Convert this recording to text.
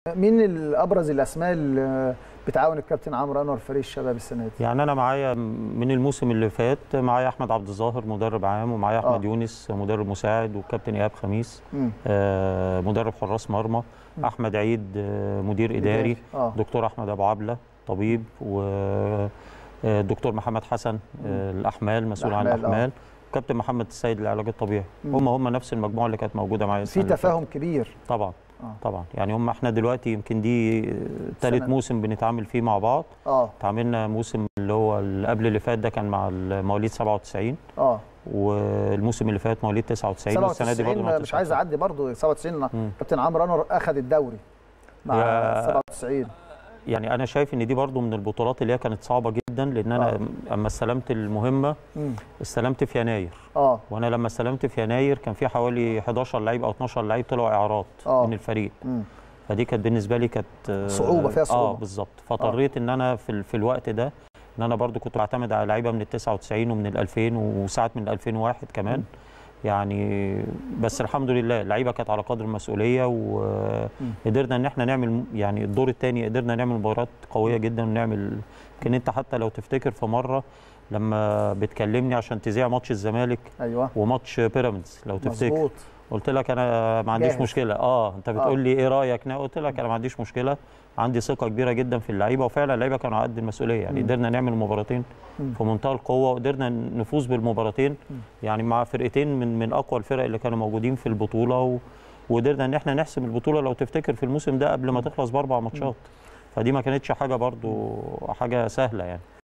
مين ال- ابرز الاسماء اللي بتعاون الكابتن عمرو انور فريق الشباب السنه دي يعني انا معايا من الموسم اللي فات معايا احمد عبد الظاهر مدرب عام ومعايا احمد آه. يونس مدرب مساعد والكابتن ايهاب خميس مم. آه، مدرب حراس مرمى احمد عيد آه، مدير اداري اه دكتور احمد ابو عبله طبيب والدكتور محمد حسن آه، الاحمال مسؤول عن الأحمال، آه. الاحمال كابتن محمد السيد العلاج الطبيعي مم. هم هم نفس المجموعه اللي كانت موجوده معايا في السنة اللي فاتت. تفاهم كبير طبعا آه. طبعا يعني هم احنا دلوقتي يمكن دي ثالث سنة. موسم بنتعامل فيه مع بعض اه تعاملنا موسم اللي هو اللي قبل اللي فات ده كان مع مواليد 97 اه والموسم اللي فات مواليد 99 والسنه دي برضه 97 مع مش عايز 99. اعدي برضه 97 مم. كابتن عمرو انور اخذ الدوري مع يا- 97 يعني انا شايف ان دي برضه من البطولات اللي هي كانت صعبه جدا لان انا آه. اما استلمت المهمه مم. استلمت في يناير اه وانا لما استلمت في يناير كان في حوالي 11 لعيب او 12 لعيب طلعوا اعارات آه. من الفريق مم. فدي كانت بالنسبه لي كانت آه، صعوبة، فيها صعوبة. اه بالظبط فاضطريت ان انا في ال- في الوقت ده ان انا برضو كنت بعتمد على لعيبه من ال 99 ومن ال 2000 وساعات من ال 2001 كمان يعني بس الحمد لله اللعيبه كانت على قدر المسؤوليه وقدرنا ان احنا نعمل يعني الدور الثاني قدرنا نعمل مباريات قويه جدا ونعمل يمكن انت حتى لو تفتكر في مره لما بتكلمني عشان تذيع ماتش الزمالك ايوه وماتش بيراميدز لو تفتكر مظبوط قلت لك انا ما عنديش جاهز. مشكله اه انت بتقول لي ايه رايك نا قلت لك انا ما عنديش مشكله عندي ثقه كبيره جدا في اللعيبه وفعلا اللعيبه كانوا على قد المسؤوليه يعني مم. قدرنا نعمل مباراتين مم. في منتهى القوه وقدرنا نفوز بالمباراتين مم. يعني مع فرقتين من من اقوى الفرق اللي كانوا موجودين في البطوله و... وقدرنا ان احنا نحسم البطوله لو تفتكر في الموسم ده قبل ما تخلص باربع ماتشات فدي ما كانتش حاجه برضو حاجه سهله يعني